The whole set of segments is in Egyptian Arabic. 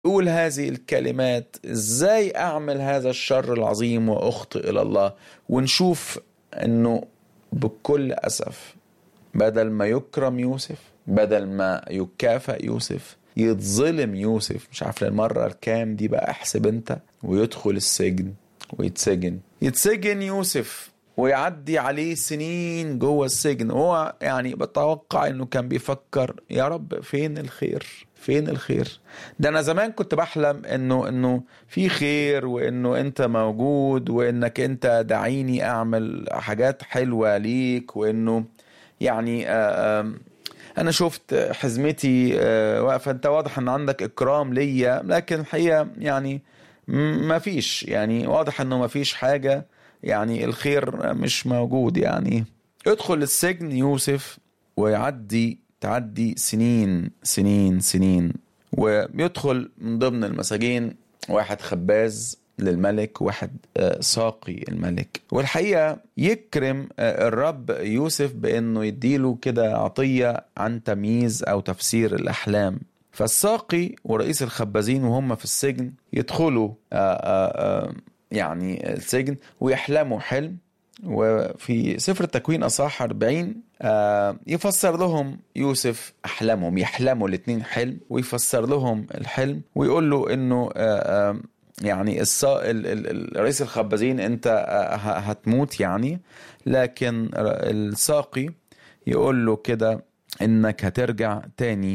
يقول هذه الكلمات ازاي اعمل هذا الشر العظيم واخطئ الى الله ونشوف انه بكل اسف بدل ما يكرم يوسف بدل ما يكافئ يوسف يتظلم يوسف مش عارف المرة الكام دي بقى احسب انت ويدخل السجن ويتسجن يتسجن يوسف ويعدي عليه سنين جوه السجن هو يعني بتوقع انه كان بيفكر يا رب فين الخير فين الخير ده انا زمان كنت بحلم انه انه في خير وانه انت موجود وانك انت دعيني اعمل حاجات حلوه ليك وانه يعني آآ انا شفت حزمتي واقفه انت واضح ان عندك اكرام ليا لكن الحقيقه يعني ما فيش يعني واضح انه ما فيش حاجه يعني الخير مش موجود يعني يدخل السجن يوسف ويعدي تعدي سنين سنين سنين ويدخل من ضمن المساجين واحد خباز للملك واحد ساقي الملك والحقيقة يكرم الرب يوسف بأنه يديله كده عطية عن تمييز أو تفسير الأحلام فالساقي ورئيس الخبازين وهم في السجن يدخلوا يعني السجن ويحلموا حلم وفي سفر التكوين أصح 40 يفسر لهم يوسف أحلامهم يحلموا الاثنين حلم ويفسر لهم الحلم ويقول له إنه يعني الصا... رئيس الخبازين انت هتموت يعني لكن الساقي يقول له كده انك هترجع تاني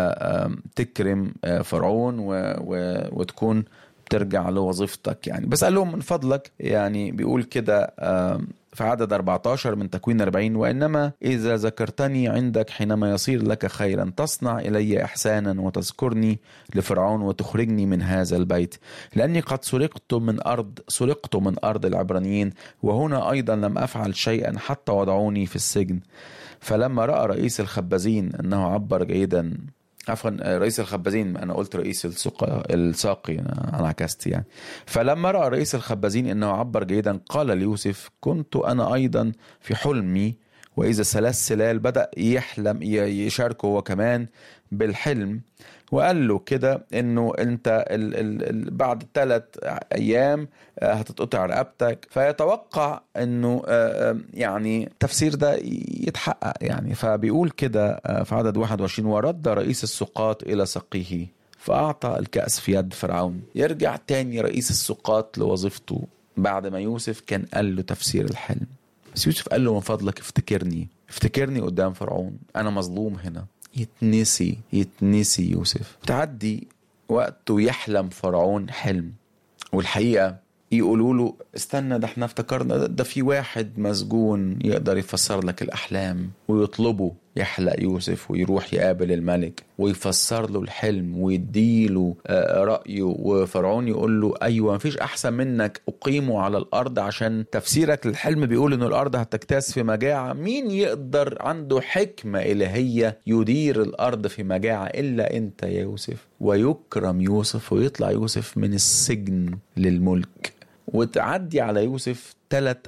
تكرم فرعون و... و... وتكون ترجع لوظيفتك يعني بس قال لهم من فضلك يعني بيقول كده في عدد 14 من تكوين 40 وإنما إذا ذكرتني عندك حينما يصير لك خيرا تصنع إلي إحسانا وتذكرني لفرعون وتخرجني من هذا البيت لأني قد سرقت من أرض سرقت من أرض العبرانيين وهنا أيضا لم أفعل شيئا حتى وضعوني في السجن فلما رأى رئيس الخبازين أنه عبر جيدا عفوا رئيس الخبازين انا قلت رئيس السقا الساقي انا عكست يعني فلما راى رئيس الخبازين انه عبر جيدا قال ليوسف كنت انا ايضا في حلمي واذا ثلاث سلال بدا يحلم يشاركه هو كمان بالحلم وقال له كده انه انت ال ال ال بعد ثلاث ايام هتتقطع رقبتك فيتوقع انه يعني التفسير ده يتحقق يعني فبيقول كده في عدد 21 ورد رئيس السقاط الى سقيه فاعطى الكاس في يد فرعون يرجع تاني رئيس السقاط لوظيفته بعد ما يوسف كان قال له تفسير الحلم بس يوسف قال له من فضلك افتكرني افتكرني قدام فرعون انا مظلوم هنا يتنسي يتنسي يوسف تعدي وقت ويحلم فرعون حلم والحقيقة يقولوا له استنى ده احنا افتكرنا ده, ده في واحد مسجون يقدر يفسر لك الأحلام ويطلبه يحلق يوسف ويروح يقابل الملك ويفسر له الحلم ويديله رأيه وفرعون يقول له أيوة مفيش أحسن منك أقيمه على الأرض عشان تفسيرك للحلم بيقول إنه الأرض هتجتاز في مجاعة مين يقدر عنده حكمة إلهية يدير الأرض في مجاعة إلا أنت يا يوسف ويكرم يوسف ويطلع يوسف من السجن للملك وتعدي على يوسف ثلاث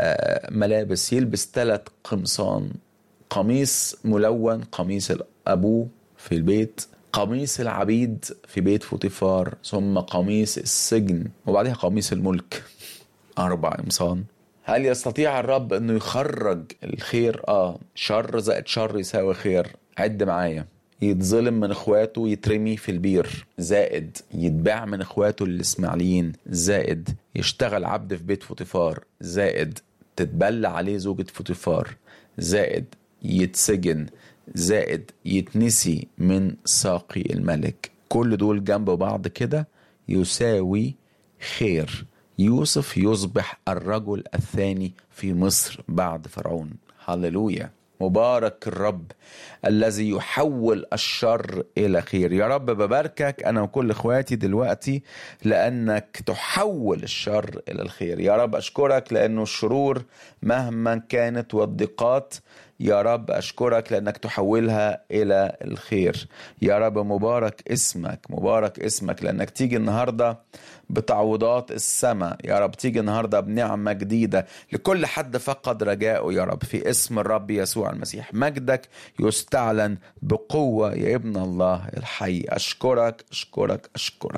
ملابس يلبس ثلاث قمصان قميص ملون قميص أبوه في البيت قميص العبيد في بيت فوتيفار ثم قميص السجن وبعدها قميص الملك أربع قمصان هل يستطيع الرب أنه يخرج الخير؟ آه شر زائد شر يساوي خير عد معايا يتظلم من اخواته يترمي في البير زائد يتباع من اخواته الاسماعيليين زائد يشتغل عبد في بيت فوتيفار زائد تتبلى عليه زوجة فوتيفار زائد يتسجن زائد يتنسي من ساقي الملك كل دول جنب بعض كده يساوي خير يوسف يصبح الرجل الثاني في مصر بعد فرعون هللويا مبارك الرب الذي يحول الشر الى خير يا رب بباركك انا وكل اخواتي دلوقتي لانك تحول الشر الى الخير يا رب اشكرك لانه الشرور مهما كانت والضيقات يا رب أشكرك لأنك تحولها إلى الخير يا رب مبارك اسمك مبارك اسمك لأنك تيجي النهاردة بتعويضات السماء يا رب تيجي النهاردة بنعمة جديدة لكل حد فقد رجاءه يا رب في اسم الرب يسوع المسيح مجدك يستعلن بقوة يا ابن الله الحي أشكرك أشكرك أشكرك